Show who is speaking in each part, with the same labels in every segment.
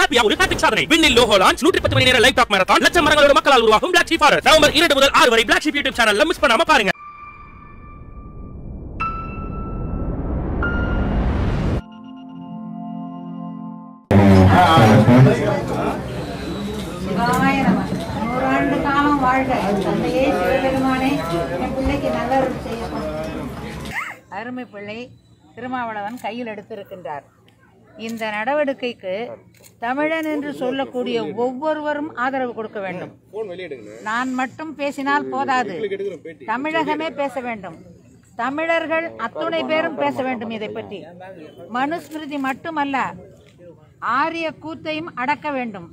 Speaker 1: ஹாப்பியா ஒரு ஹாப்பிக் சாதனை விண்ணில் லோகோ லான்ச் நூற்றி பத்து மணி நேர லைவ் டாக் மேரத்தான் லட்சம் மரங்களோட மக்களால் உருவாகும் பிளாக் ஷீப் ஃபாரஸ்ட் நவம்பர் இரண்டு முதல் ஆறு வரை பிளாக் ஷீப் யூடியூப் சேனல்ல மிஸ் பண்ணாம பாருங்க
Speaker 2: ஆயிரம் நூறாண்டு காலம் வாழ்க தந்தையே சிவபெருமானே என் பிள்ளைக்கு நல்லருள் செய்யணும் அருமை பிள்ளை திருமாவளவன் கையில் எடுத்திருக்கின்றார் இந்த நடவடிக்கைக்கு தமிழன் என்று சொல்லக்கூடிய ஒவ்வொருவரும் ஆதரவு கொடுக்க வேண்டும் நான் மட்டும் பேசினால் போதாது தமிழகமே பேச வேண்டும் தமிழர்கள் அத்துணை பேரும் பேச வேண்டும் இதை பற்றி மனுஸ்மிருதி மட்டுமல்ல ஆரிய கூத்தையும் அடக்க வேண்டும்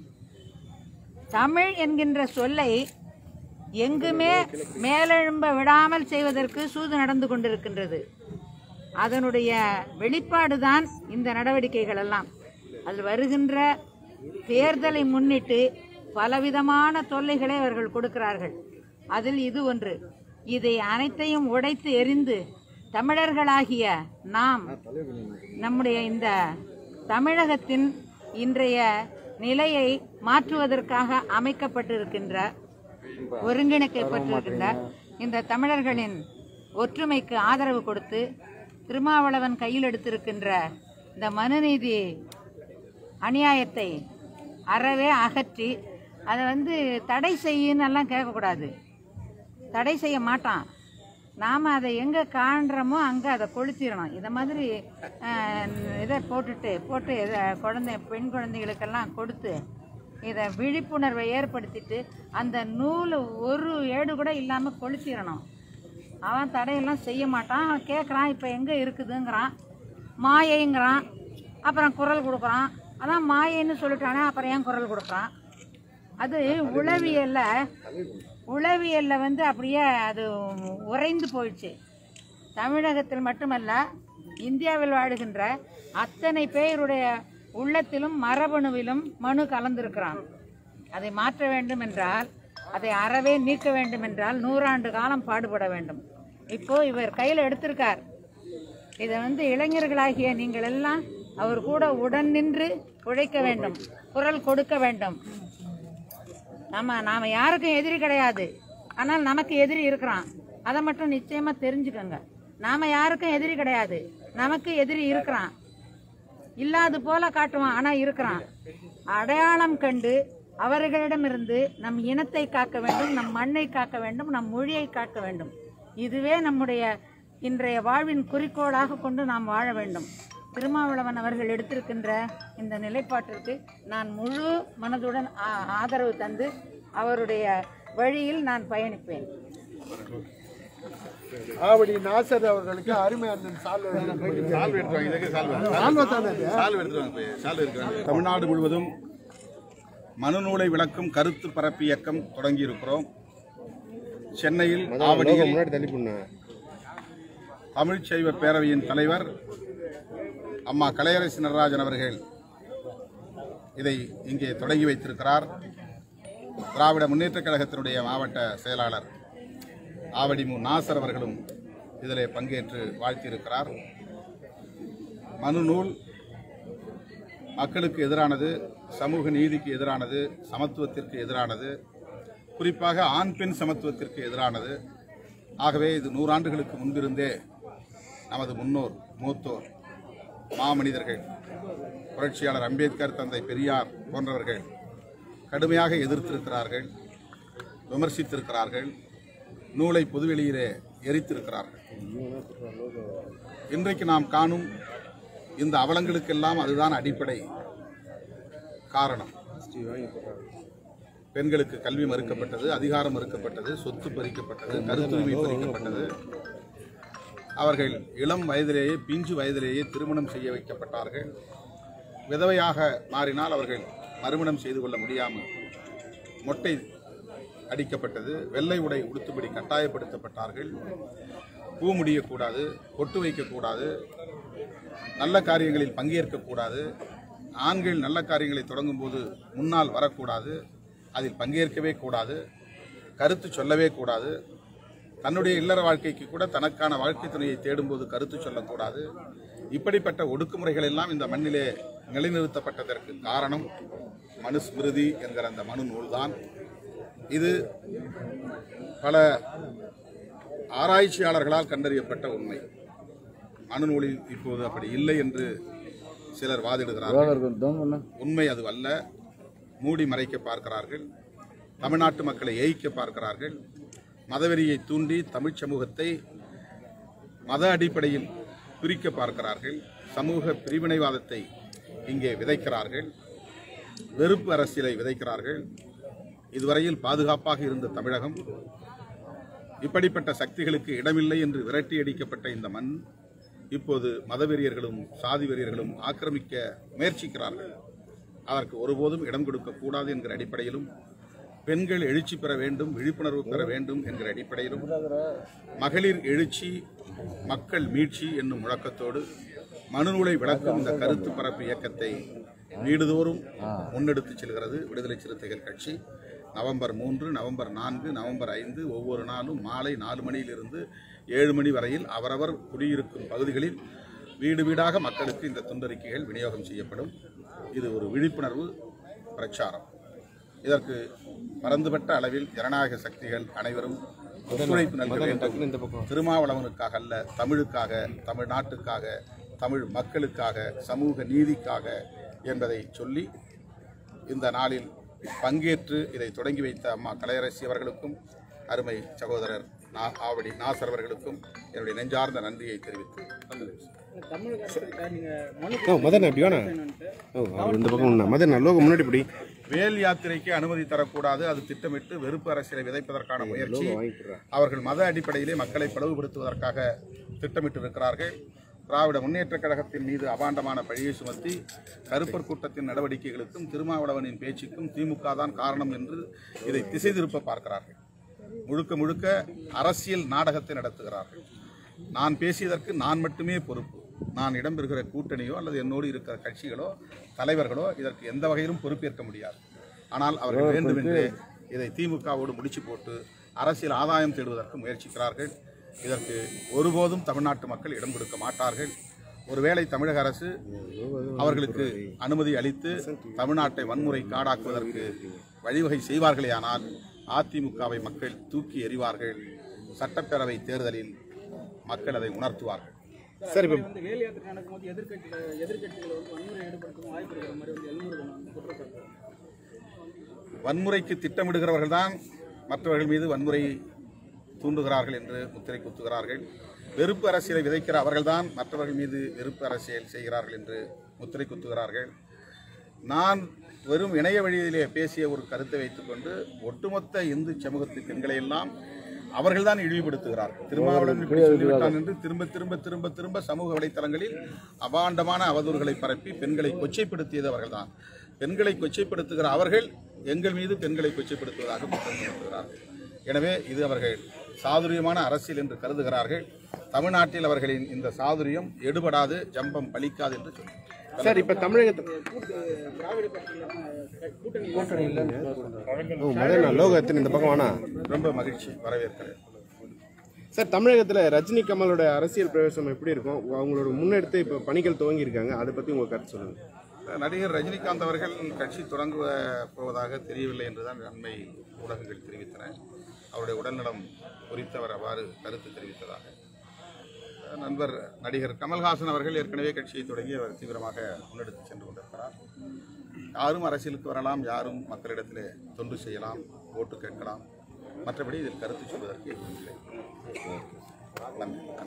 Speaker 2: தமிழ் என்கின்ற சொல்லை எங்குமே மேலெழும்ப விடாமல் செய்வதற்கு சூது நடந்து கொண்டிருக்கின்றது அதனுடைய வெளிப்பாடுதான் இந்த நடவடிக்கைகள் எல்லாம் அதில் வருகின்ற தேர்தலை முன்னிட்டு பலவிதமான தொல்லைகளை அவர்கள் கொடுக்கிறார்கள் அதில் இது ஒன்று இதை அனைத்தையும் உடைத்து எரிந்து தமிழர்களாகிய நாம் நம்முடைய இந்த தமிழகத்தின் இன்றைய நிலையை மாற்றுவதற்காக அமைக்கப்பட்டிருக்கின்ற ஒருங்கிணைக்கப்பட்டிருக்கின்ற இந்த தமிழர்களின் ஒற்றுமைக்கு ஆதரவு கொடுத்து திருமாவளவன் கையில் எடுத்திருக்கின்ற இந்த மனுநீதி அநியாயத்தை அறவே அகற்றி அதை வந்து தடை செய்யுன்னு எல்லாம் கேட்கக்கூடாது தடை செய்ய மாட்டான் நாம் அதை எங்கே காண்றோமோ அங்கே அதை கொளுத்திடணும் இதை மாதிரி அஹ், இதை போட்டுட்டு போட்டு இதை குழந்தை பெண் குழந்தைகளுக்கெல்லாம் கொடுத்து இதை விழிப்புணர்வை ஏற்படுத்திட்டு அந்த நூல் ஒரு ஏடு கூட இல்லாமல் கொளுத்திடணும் அவன் தடையெல்லாம் செய்ய மாட்டான் அவன் கேட்குறான் இப்போ எங்கே இருக்குதுங்கிறான் மாயைங்கிறான் அப்புறம் குரல் கொடுக்குறான் அதான் மாயைன்னு சொல்லிட்டானே அப்புறம் ஏன் குரல் கொடுக்குறான் அது உளவியல்ல உளவியல்ல வந்து அப்படியே அது உறைந்து போயிடுச்சு தமிழகத்தில் மட்டுமல்ல இந்தியாவில் வாழுகின்ற அத்தனை பேருடைய உள்ளத்திலும் மரபணுவிலும் மனு கலந்திருக்கிறான் அதை மாற்ற வேண்டும் என்றால் அதை அறவே நீக்க வேண்டும் என்றால் நூறாண்டு காலம் பாடுபட வேண்டும் இப்போ இவர் கையில் எடுத்திருக்கார் இதை வந்து இளைஞர்களாகிய நீங்கள் எல்லாம் அவர் கூட உடன் நின்று உழைக்க வேண்டும் குரல் கொடுக்க வேண்டும் நம்ம நாம யாருக்கும் எதிரி கிடையாது ஆனால் நமக்கு எதிரி இருக்கிறான் அதை மட்டும் நிச்சயமா தெரிஞ்சுக்கோங்க நாம யாருக்கும் எதிரி கிடையாது நமக்கு எதிரி இருக்கிறான் இல்லாது போல காட்டுவான் ஆனா இருக்கிறான் அடையாளம் கண்டு அவர்களிடமிருந்து நம் இனத்தை காக்க வேண்டும் நம் மண்ணை காக்க வேண்டும் நம் மொழியை காக்க வேண்டும் இதுவே நம்முடைய இன்றைய வாழ்வின் குறிக்கோளாக கொண்டு நாம் வாழ வேண்டும் திருமாவளவன் அவர்கள் எடுத்திருக்கின்ற இந்த நிலைப்பாட்டிற்கு நான் முழு மனதுடன் ஆ- ஆதரவு தந்து அவருடைய வழியில் நான் பயணிப்பேன்
Speaker 3: ஆவடி நாசர் அவர்களுக்கு அருமை அண்ணன் சால்வை
Speaker 4: சால்வை எடுத்துவாங்க இதுக்கு சால்வை
Speaker 3: சால்வை தானே அது?
Speaker 4: சால்வை எடுத்துவாங்க போய் சால்வை இருக்கிறாங்க தமிழ்நாடு முழுவதும் மனுநூலை விளக்கும் கருத்து பரப்பு இயக்கம் தொடங்கி இருக்கிறோம் சென்னையில் ஆவடியில்
Speaker 3: முன்னாடி தள்ளி பண்ண
Speaker 4: தமிழ்ச் சைவ பேரவையின் தலைவர் அம்மா கலையரசி நடராஜன் அவர்கள் இதை இங்கே தொடங்கி வைத்திருக்கிறார் திராவிட முன்னேற்றக் கழகத்தினுடைய மாவட்ட செயலாளர் ஆவடி மு நாசர் அவர்களும் இதிலே பங்கேற்று வாழ்த்தியிருக்கிறார் மனுநூல் மக்களுக்கு எதிரானது சமூக நீதிக்கு எதிரானது சமத்துவத்திற்கு எதிரானது குறிப்பாக ஆண் பெண் சமத்துவத்திற்கு எதிரானது ஆகவே இது நூறாண்டுகளுக்கு முன்பிருந்தே நமது முன்னோர் மூத்தோர் மாமனிதர்கள் புரட்சியாளர் அம்பேத்கர் தந்தை பெரியார் போன்றவர்கள் கடுமையாக எதிர்த்திருக்கிறார்கள் விமர்சித்திருக்கிறார்கள் நூலை பொதுவெளியிலே எரித்திருக்கிறார்கள் இன்றைக்கு நாம் காணும் இந்த அவலங்களுக்கெல்லாம் அதுதான் அடிப்படை காரணம் பெண்களுக்கு கல்வி மறுக்கப்பட்டது அதிகாரம் மறுக்கப்பட்டது சொத்து பறிக்கப்பட்டது கருத்துரிமை பறிக்கப்பட்டது அவர்கள் இளம் வயதிலேயே பிஞ்சு வயதிலேயே திருமணம் செய்ய வைக்கப்பட்டார்கள் விதவையாக மாறினால் அவர்கள் மறுமணம் செய்து கொள்ள முடியாமல் மொட்டை அடிக்கப்பட்டது வெள்ளை உடை உடுத்தும்படி கட்டாயப்படுத்தப்பட்டார்கள் பூ முடியக்கூடாது பொட்டு வைக்கக்கூடாது நல்ல காரியங்களில் பங்கேற்கக்கூடாது ஆண்கள் நல்ல காரியங்களை தொடங்கும் போது முன்னால் வரக்கூடாது அதில் பங்கேற்கவே கூடாது கருத்து சொல்லவே கூடாது தன்னுடைய இல்லற வாழ்க்கைக்கு கூட தனக்கான வாழ்க்கை துணையை தேடும்போது கருத்து சொல்லக்கூடாது இப்படிப்பட்ட ஒடுக்குமுறைகள் எல்லாம் இந்த மண்ணிலே நிலைநிறுத்தப்பட்டதற்கு காரணம் மனுஸ்மிருதி என்கிற அந்த மனு நூல்தான் இது பல ஆராய்ச்சியாளர்களால் கண்டறியப்பட்ட உண்மை மனு நூலில் இப்போது அப்படி இல்லை என்று சிலர் வாதிடுகிறார்கள் உண்மை அது அல்ல மூடி மறைக்க பார்க்கிறார்கள் தமிழ்நாட்டு மக்களை ஏய்க்க பார்க்கிறார்கள் மதவெறியை தூண்டி தமிழ் சமூகத்தை மத அடிப்படையில் பிரிக்க பார்க்கிறார்கள் சமூக பிரிவினைவாதத்தை இங்கே விதைக்கிறார்கள் வெறுப்பு அரசியலை விதைக்கிறார்கள் இதுவரையில் பாதுகாப்பாக இருந்த தமிழகம் இப்படிப்பட்ட சக்திகளுக்கு இடமில்லை என்று விரட்டி அடிக்கப்பட்ட இந்த மண் இப்போது மதவெறியர்களும் சாதி வெறியர்களும் ஆக்கிரமிக்க முயற்சிக்கிறார்கள் அதற்கு ஒருபோதும் இடம் கொடுக்கக்கூடாது என்கிற அடிப்படையிலும் பெண்கள் எழுச்சி பெற வேண்டும் விழிப்புணர்வு பெற வேண்டும் என்கிற அடிப்படையிலும் மகளிர் எழுச்சி மக்கள் மீட்சி என்னும் முழக்கத்தோடு மனுநூலை விளக்கும் இந்த கருத்து பரப்பு இயக்கத்தை வீடுதோறும் முன்னெடுத்துச் செல்கிறது விடுதலை சிறுத்தைகள் கட்சி நவம்பர் மூன்று நவம்பர் நான்கு நவம்பர் ஐந்து ஒவ்வொரு நாளும் மாலை நாலு மணியிலிருந்து ஏழு மணி வரையில் அவரவர் குடியிருக்கும் பகுதிகளில் வீடு வீடாக மக்களுக்கு இந்த துண்டறிக்கைகள் விநியோகம் செய்யப்படும் இது ஒரு விழிப்புணர்வு பிரச்சாரம் இதற்கு பரந்துபட்ட அளவில் ஜனநாயக சக்திகள் அனைவரும் ஒத்துழைப்பு நல்க வேண்டும் திருமாவளவனுக்காக அல்ல தமிழுக்காக தமிழ்நாட்டுக்காக தமிழ் மக்களுக்காக சமூக நீதிக்காக என்பதை சொல்லி இந்த நாளில் பங்கேற்று இதை தொடங்கி வைத்த அம்மா கலையரசி அவர்களுக்கும் அருமை சகோதரர் நா ஆவடி நாசர் அவர்களுக்கும் என்னுடைய நெஞ்சார்ந்த நன்றியை தெரிவித்து
Speaker 5: ஓ மதன் அப்படி வேணா ஓ அவர் இந்த பக்கம் ஒண்ணா. மதன் லோகோ முன்னாடி இப்படி
Speaker 4: வேல் யாத்திரைக்கு அனுமதி தரக்கூடாது அது திட்டமிட்டு வெறுப்பு அரசியலை விதைப்பதற்கான முயற்சி
Speaker 5: வாங்கிக்கிறேன்
Speaker 4: அவர்கள் மத அடிப்படையிலே மக்களை பிளவுபடுத்துவதற்காக திட்டமிட்டு இருக்கிறார்கள் திராவிட முன்னேற்றக் கழகத்தின் மீது அபாண்டமான பழியை சுமத்தி கருப்பர் கூட்டத்தின் நடவடிக்கைகளுக்கும் திருமாவளவனின் பேச்சுக்கும் திமுக தான் காரணம் என்று இதை திசை திருப்ப பார்க்கிறார்கள் முழுக்க முழுக்க அரசியல் நாடகத்தை நடத்துகிறார்கள் நான் பேசியதற்கு நான் மட்டுமே பொறுப்பு நான் இடம்பெறுகிற கூட்டணியோ அல்லது என்னோடு இருக்கிற கட்சிகளோ தலைவர்களோ இதற்கு எந்த வகையிலும் பொறுப்பேற்க முடியாது ஆனால் அவர்கள் வேண்டுமென்றே இதை திமுகவோடு முடிச்சு போட்டு அரசியல் ஆதாயம் தேடுவதற்கு முயற்சிக்கிறார்கள் இதற்கு ஒருபோதும் தமிழ்நாட்டு மக்கள் இடம் கொடுக்க மாட்டார்கள் ஒருவேளை தமிழக அரசு அவர்களுக்கு அனுமதி அளித்து தமிழ்நாட்டை வன்முறை காடாக்குவதற்கு வழிவகை செய்வார்களேயானால் அதிமுகவை மக்கள் தூக்கி எறிவார்கள் சட்டப்பேரவை தேர்தலில் மக்கள் அதை உணர்த்துவார்கள்
Speaker 5: சார் இப்போ
Speaker 6: வந்து வேல் யாத்திரை நடக்கும்போது எதிர்கட்சிகள் எதிர்கட்சிகளை வந்து வன்முறை ஈடுபடுத்தும் வாய்ப்பு இருக்கிற மாதிரி வந்து எழுநூறு குற்றச்சாட்டு
Speaker 4: வன்முறைக்கு திட்டமிடுகிறவர்கள் தான் மற்றவர்கள் மீது வன்முறை தூண்டுகிறார்கள் என்று முத்திரை குத்துகிறார்கள் வெறுப்பு அரசியலை விதைக்கிற அவர்கள்தான் மற்றவர்கள் மீது வெறுப்பு அரசியல் செய்கிறார்கள் என்று முத்திரை குத்துகிறார்கள் நான் வெறும் இணைய வழியிலே பேசிய ஒரு கருத்தை வைத்துக்கொண்டு ஒட்டுமொத்த இந்து சமூகத்து பெண்களை எல்லாம் அவர்கள்தான் இழிவுபடுத்துகிறார்கள் திருமாவளவன் இப்படி சொல்லிவிட்டான் என்று திரும்ப திரும்ப திரும்ப திரும்ப சமூக வலைத்தளங்களில் அபாண்டமான அவதூறுகளை பரப்பி பெண்களை கொச்சைப்படுத்தியது அவர்கள்தான் பெண்களை கொச்சைப்படுத்துகிற அவர்கள் எங்கள் மீது பெண்களை கொச்சைப்படுத்துவதாக குற்றம் சுமத்துகிறார்கள் எனவே இது அவர்கள் சாதுரியமான அரசியல் என்று கருதுகிறார்கள் தமிழ்நாட்டில் அவர்களின் இந்த சாதுரியம் எடுபடாது ஜம்பம் பலிக்காது என்று சொல்லி
Speaker 5: சார் இப்போ தமிழகத்தில்
Speaker 6: திராவிட கட்சிகள் கூட்டணி
Speaker 5: ஓ மதன் லோகோ எத்தனை இந்த பக்கம் வேணா
Speaker 4: ரொம்ப மகிழ்ச்சி வரவேற்கிறேன்
Speaker 5: சார் தமிழகத்தில் ரஜினி கமலோட அரசியல் பிரவேசம் எப்படி இருக்கும் அவங்களோட முன்னெடுத்து இப்போ பணிகள் துவங்கி இருக்காங்க அதை பற்றி உங்கள் கருத்து சொல்லுங்கள்
Speaker 4: நடிகர் ரஜினிகாந்த் அவர்கள் கட்சி தொடங்க போவதாக தெரியவில்லை என்றுதான் அண்மை ஊடகங்கள் தெரிவித்தன அவருடைய உடல்நலம் குறித்து அவர் அவ்வாறு கருத்து தெரிவித்ததாக நண்பர் நடிகர் கமல்ஹாசன் அவர்கள் ஏற்கனவே கட்சியை தொடங்கி அவர் தீவிரமாக முன்னெடுத்து சென்று கொண்டிருக்கிறார் யாரும் அரசியலுக்கு வரலாம் யாரும் மக்களிடத்திலே தொண்டு செய்யலாம் ஓட்டு கேட்கலாம் மற்றபடி இதில் கருத்து சொல்வதற்கு எதுவும் இல்லை நன்றி